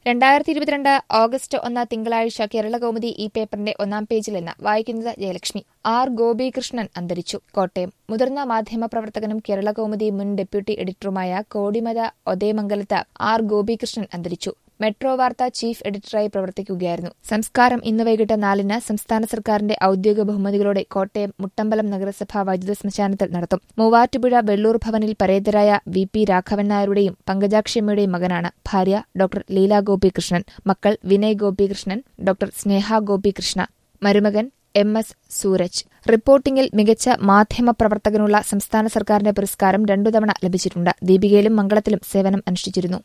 രണ്ടായിരത്തി ഇരുപത്തിരണ്ട് ഓഗസ്റ്റ് ഒന്ന് തിങ്കളാഴ്ച കേരളകൗമുദി ഈ പേപ്പറിന്റെ ഒന്നാം പേജിൽ നിന്ന് വായിക്കുന്നത് ജയലക്ഷ്മി ആർ ഗോപികൃഷ്ണൻ അന്തരിച്ചു കോട്ടയം മുതിർന്ന മാധ്യമപ്രവർത്തകനും കേരളകൗമുദി മുൻ ഡെപ്യൂട്ടി എഡിറ്ററുമായ കോടിമത ഒതേമംഗലത്ത് ആർ ഗോപികൃഷ്ണൻ അന്തരിച്ചു മെട്രോ വാർത്ത ചീഫ് എഡിറ്ററായി പ്രവർത്തിക്കുകയായിരുന്നു സംസ്കാരം ഇന്ന് വൈകിട്ട് നാലിന് സംസ്ഥാന സർക്കാരിന്റെ ഔദ്യോഗിക ബഹുമതികളോടെ കോട്ടയം മുട്ടമ്പലം നഗരസഭ വൈദ്യുത ശ്മശാനത്തിൽ നടത്തും മൂവാറ്റുപുഴ വെള്ളൂർ ഭവനിൽ പരേതരായ വി പി രാഘവൻ നായരുടെയും പങ്കജാക്ഷിയമ്മയുടെയും മകനാണ് ഭാര്യ ഡോക്ടർ ലീല ഗോപികൃഷ്ണൻ മക്കൾ വിനയ് ഗോപികൃഷ്ണൻ ഡോക്ടർ സ്നേഹ ഗോപികൃഷ്ണ മരുമകൻ എം എസ് സൂരജ് റിപ്പോർട്ടിംഗിൽ മികച്ച മാധ്യമപ്രവർത്തകനുള്ള സംസ്ഥാന സർക്കാരിന്റെ പുരസ്കാരം രണ്ടു തവണ ലഭിച്ചിട്ടുണ്ട് ദീപികയിലും മംഗളത്തിലും സേവനം അനുഷ്ഠിച്ചിരുന്നു